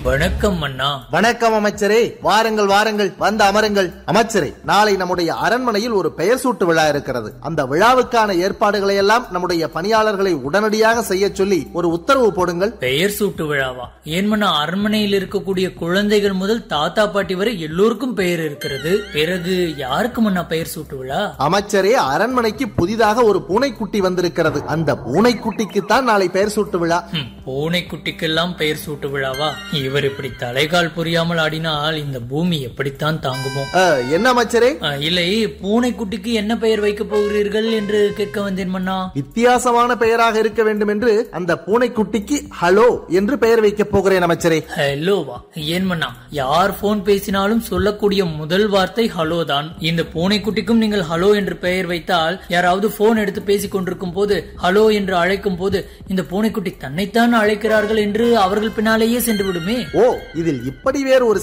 வணக்கம் அண்ணா வணக்கம் அமைச்சரே வாருங்கள் வாருங்கள் வந்து அமருங்கள் அமைச்சரே நாளை நம்முடைய அரண்மனையில் ஒரு பெயர் சூட்டு விழா இருக்கிறது அந்த விழாவுக்கான ஏற்பாடுகளை எல்லாம் நம்முடைய பணியாளர்களை உடனடியாக செய்ய சொல்லி ஒரு உத்தரவு போடுங்கள் பெயர் சூட்டு விழாவா ஏன் மன்னா அரண்மனையில் இருக்கக்கூடிய குழந்தைகள் முதல் தாத்தா பாட்டி வரை எல்லோருக்கும் பெயர் இருக்கிறது பிறகு யாருக்கு மன்னா பெயர் சூட்டு விழா அமைச்சரே அரண்மனைக்கு புதிதாக ஒரு பூனைக்குட்டி வந்திருக்கிறது அந்த பூனைக்குட்டிக்கு தான் நாளை பெயர் சூட்டு விழா ஹம், பூனைக்குட்டிக்கெல்லாம் பெயர் சூட்டு விழாவா இவர் இப்படி தலைகால் புரியாமல் ஆடினால் இந்த பூமி எப்படித்தான் தாங்குமோ அஹ், என்ன அமைச்சரே அஹ், இல்லை பூனைக்குட்டிக்கு என்ன பெயர் வைக்க போகிறீர்கள் என்று கேட்க வந்தேன் மன்னா வித்தியாசமான பெயராக இருக்க வேண்டும் என்று அந்த பூனைக்குட்டிக்கு ஹலோ என்று பெயர் வைக்கப் போகிறேன் அமைச்சரே ஹலோவா ஏன் மன்னா யார் போன் பேசினாலும் சொல்லக்கூடிய முதல் வார்த்தை ஹலோ தான் இந்த பூனைக்குட்டிக்கும் நீங்கள் ஹலோ என்று பெயர் வைத்தால் யாராவது போன் எடுத்து பேசிக் கொண்டிருக்கும் போது ஹலோ என்று அழைக்கும் போது இந்த பூனைக்குட்டி தன்னைத்தான் அழைக்கிறார்கள் என்று அவர்கள் பின்னாலேயே சென்று விடுமே ஓ இதில் இப்படி வேறு ஒரு